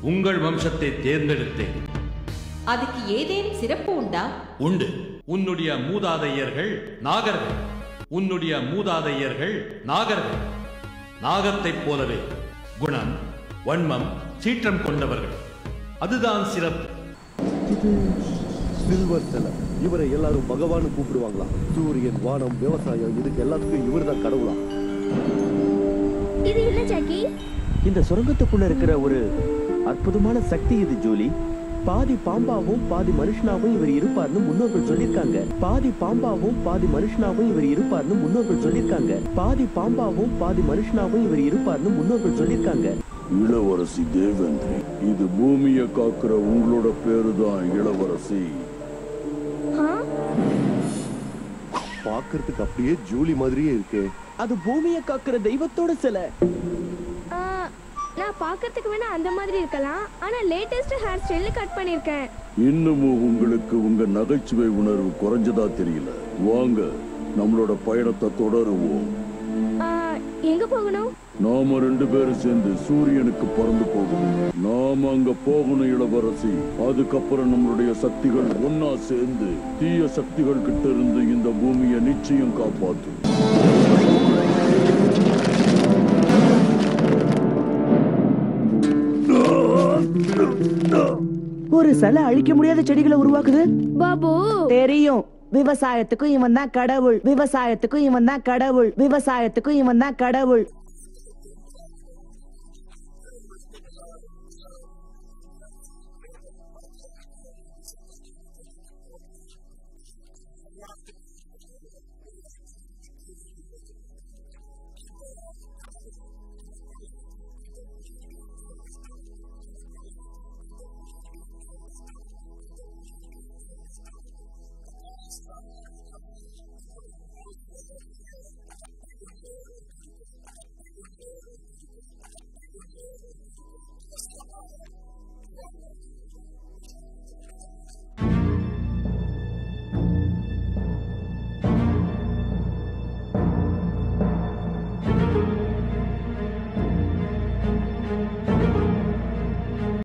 உங்கள் வம்சத்தை தேர்ந்தெடுத்தேன் அதுக்கு ஏதேனும் சிறப்பு உண்டா உண்டு உன்னுடைய மூதாதையர்கள் நாகர்கள் உன்னுடைய மூதாதையர்கள் நாகர்கள் நாகத்தைப் போலவே குணம் வன்மம் சீற்றம் கொண்டவர்கள் அதுதான் சிறப்பு இது சில்வர் சிலை இவரை எல்லாரும் பகவான் கூப்பிடுவாங்களா சூரியன் வானம் விவசாயம் இதுக்கு எல்லாத்துக்கும் இவர்தான் கடவுளா இது என்ன ஜாக்கி இந்த சுரங்கத்துக்குள்ள இருக்கிற ஒரு அற்புதமான சக்தி இது ஜூலி பாதி பாம்பாவும் பாதி மனுஷனாவும் இவர் இருப்பார்னு முன்னோர்கள் சொல்லிருக்காங்க பாதி பாம்பாவும் பாதி மனுஷனாவும் இவர் இருப்பார்னு முன்னோர்கள் சொல்லிருக்காங்க பாதி பாம்பாவும் பாதி மனுஷனாவும் இவர் இருப்பார்னு முன்னோர்கள் சொல்லிருக்காங்க இளவரசி தேவேந்திரி இது பூமியை காக்குற உங்களோட பேரு தான் இளவரசி ஆ பார்க்கிறதுக்கு அப்படியே ஜூலி மாதிரியே இருக்கே அது பூமியை காக்கிற தெய்வத்தோட சிலை ஆ, நான் பார்க்கறதுக்கு வேணா அந்த மாதிரி இருக்கலாம் ஆனா லேட்டஸ்ட் ஹேர் ஸ்டைல் கட் பண்ணிருக்கேன் இன்னமும் உங்களுக்கு உங்க நகைச்சுவை உணர்வு குறைஞ்சதா தெரியல வாங்க நம்மளோட பயணத்தை தொடருவோம் ஆ, எங்க போகணும் நாம ரெண்டு பேரும் சேர்ந்து சூரியனுக்கு பறந்து போகணும் நாம அங்க போகணும் இளவரசி அதுக்கப்புறம் நம்மளுடைய சக்திகள் ஒன்னா சேர்ந்து தீய சக்திகள் கிட்ட இருந்து இந்த பூமியை நிச்சயம் காப்பாத்தும் ஒரு சிலை அழிக்க முடியாத செடிகளை உருவாக்குது பாபு தெரியும் விவசாயத்துக்கும் இவன் தான் கடவுள் விவசாயத்துக்கும் இவன் தான் கடவுள் விவசாயத்துக்கும் இவன் தான் கடவுள்